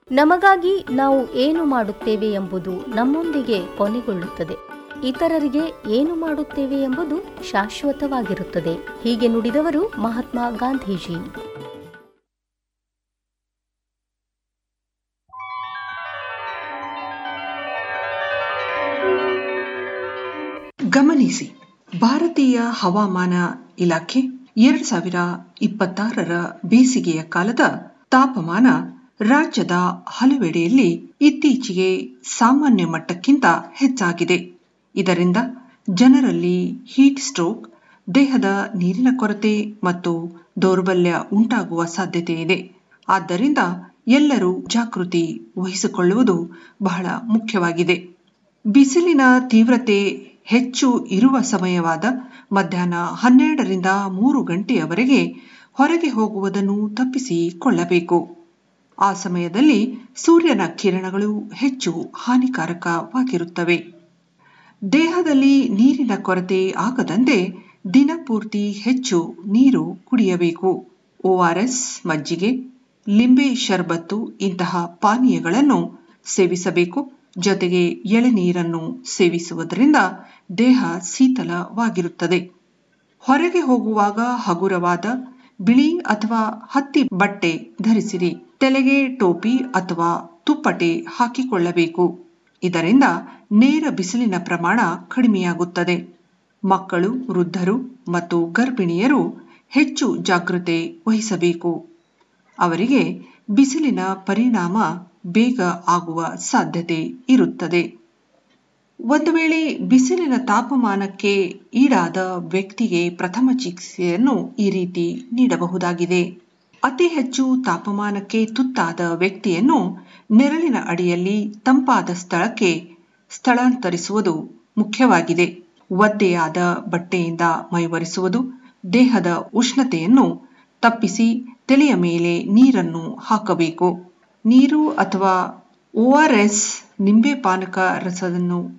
ನಮಗಾಗಿ ನಾವು ಏನು ಮಾಡುತ್ತೇವೆ ಎಂಬುದು ನಮ್ಮೊಂದಿಗೆ ಕೊನೆಗೊಳ್ಳುತ್ತದೆ ಇತರರಿಗೆ ಏನು ಮಾಡುತ್ತೇವೆ ಎಂಬುದು ಶಾಶ್ವತವಾಗಿರುತ್ತದೆ ಹೀಗೆ ನುಡಿದವರು ಮಹಾತ್ಮ ಗಾಂಧೀಜಿ ಗಮನಿಸಿ ಭಾರತೀಯ ಹವಾಮಾನ ಇಲಾಖೆ ಎರಡ್ ಸಾವಿರ ಇಪ್ಪತ್ತಾರರ ಬೇಸಿಗೆಯ ಕಾಲದ ತಾಪಮಾನ ರಾಜ್ಯದ ಹಲವೆಡೆಯಲ್ಲಿ ಇತ್ತೀಚೆಗೆ ಸಾಮಾನ್ಯ ಮಟ್ಟಕ್ಕಿಂತ ಹೆಚ್ಚಾಗಿದೆ ಇದರಿಂದ ಜನರಲ್ಲಿ ಹೀಟ್ ಸ್ಟ್ರೋಕ್ ದೇಹದ ನೀರಿನ ಕೊರತೆ ಮತ್ತು ದೌರ್ಬಲ್ಯ ಉಂಟಾಗುವ ಸಾಧ್ಯತೆ ಇದೆ ಆದ್ದರಿಂದ ಎಲ್ಲರೂ ಜಾಗೃತಿ ವಹಿಸಿಕೊಳ್ಳುವುದು ಬಹಳ ಮುಖ್ಯವಾಗಿದೆ ಬಿಸಿಲಿನ ತೀವ್ರತೆ ಹೆಚ್ಚು ಇರುವ ಸಮಯವಾದ ಮಧ್ಯಾಹ್ನ ಹನ್ನೆರಡರಿಂದ ಮೂರು ಗಂಟೆಯವರೆಗೆ ಹೊರಗೆ ಹೋಗುವುದನ್ನು ತಪ್ಪಿಸಿಕೊಳ್ಳಬೇಕು ಆ ಸಮಯದಲ್ಲಿ ಸೂರ್ಯನ ಕಿರಣಗಳು ಹೆಚ್ಚು ಹಾನಿಕಾರಕವಾಗಿರುತ್ತವೆ ದೇಹದಲ್ಲಿ ನೀರಿನ ಕೊರತೆ ಆಗದಂತೆ ದಿನಪೂರ್ತಿ ಹೆಚ್ಚು ನೀರು ಕುಡಿಯಬೇಕು ಓಆರ್ಎಸ್ ಮಜ್ಜಿಗೆ ಲಿಂಬೆ ಶರ್ಬತ್ತು ಇಂತಹ ಪಾನೀಯಗಳನ್ನು ಸೇವಿಸಬೇಕು ಜೊತೆಗೆ ಎಳೆನೀರನ್ನು ಸೇವಿಸುವುದರಿಂದ ದೇಹ ಶೀತಲವಾಗಿರುತ್ತದೆ ಹೊರಗೆ ಹೋಗುವಾಗ ಹಗುರವಾದ ಬಿಳಿ ಅಥವಾ ಹತ್ತಿ ಬಟ್ಟೆ ಧರಿಸಿರಿ ತಲೆಗೆ ಟೋಪಿ ಅಥವಾ ತುಪ್ಪಟೆ ಹಾಕಿಕೊಳ್ಳಬೇಕು ಇದರಿಂದ ನೇರ ಬಿಸಿಲಿನ ಪ್ರಮಾಣ ಕಡಿಮೆಯಾಗುತ್ತದೆ ಮಕ್ಕಳು ವೃದ್ಧರು ಮತ್ತು ಗರ್ಭಿಣಿಯರು ಹೆಚ್ಚು ಜಾಗೃತೆ ವಹಿಸಬೇಕು ಅವರಿಗೆ ಬಿಸಿಲಿನ ಪರಿಣಾಮ ಬೇಗ ಆಗುವ ಸಾಧ್ಯತೆ ಇರುತ್ತದೆ ಒಂದು ವೇಳೆ ಬಿಸಿಲಿನ ತಾಪಮಾನಕ್ಕೆ ಈಡಾದ ವ್ಯಕ್ತಿಗೆ ಪ್ರಥಮ ಚಿಕಿತ್ಸೆಯನ್ನು ಈ ರೀತಿ ನೀಡಬಹುದಾಗಿದೆ ಅತಿ ಹೆಚ್ಚು ತಾಪಮಾನಕ್ಕೆ ತುತ್ತಾದ ವ್ಯಕ್ತಿಯನ್ನು ನೆರಳಿನ ಅಡಿಯಲ್ಲಿ ತಂಪಾದ ಸ್ಥಳಕ್ಕೆ ಸ್ಥಳಾಂತರಿಸುವುದು ಮುಖ್ಯವಾಗಿದೆ ಒದ್ದೆಯಾದ ಬಟ್ಟೆಯಿಂದ ಮೈವರಿಸುವುದು ದೇಹದ ಉಷ್ಣತೆಯನ್ನು ತಪ್ಪಿಸಿ ತಲೆಯ ಮೇಲೆ ನೀರನ್ನು ಹಾಕಬೇಕು ನೀರು ಅಥವಾ ಓಆರ್ಎಸ್ ನಿಂಬೆ ಪಾನಕ ರಸವನ್ನು